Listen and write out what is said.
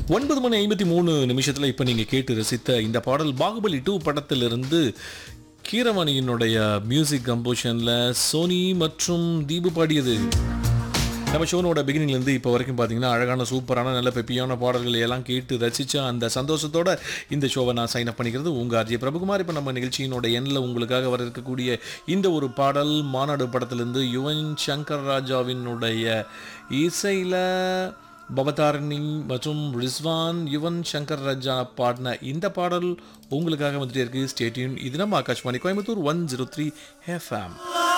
ஒன்பது மணி ஐம்பத்தி மூணு நிமிஷத்தில் இப்போ நீங்கள் கேட்டு ரசித்த இந்த பாடல் பாகுபலி டூ படத்திலிருந்து கீரவாணியினுடைய மியூசிக் கம்போஷனில் சோனி மற்றும் தீபு பாடியது நம்ம ஷோனோட பிகினிங்லேருந்து இப்போ வரைக்கும் பார்த்தீங்கன்னா அழகான சூப்பரான நல்ல பெப்பியான பாடல்களை எல்லாம் கேட்டு ரசித்த அந்த சந்தோஷத்தோட இந்த ஷோவை நான் சைன் அப் பண்ணிக்கிறது உங்கள் ஆர்ஜி பிரபுகுமார் இப்போ நம்ம நிகழ்ச்சியினோட எண்ணில் உங்களுக்காக வர இருக்கக்கூடிய இந்த ஒரு பாடல் மாநாடு படத்திலிருந்து யுவன் சங்கர் ராஜாவினுடைய இசையில் பவதாரணி மற்றும் ரிஸ்வான் யுவன் சங்கர் ராஜா பாடின இந்த பாடல் உங்களுக்காக வந்துட்டே இருக்கு ஸ்டேட்யூன் இது நம்ம Akashvani Coimbatore one zero three FM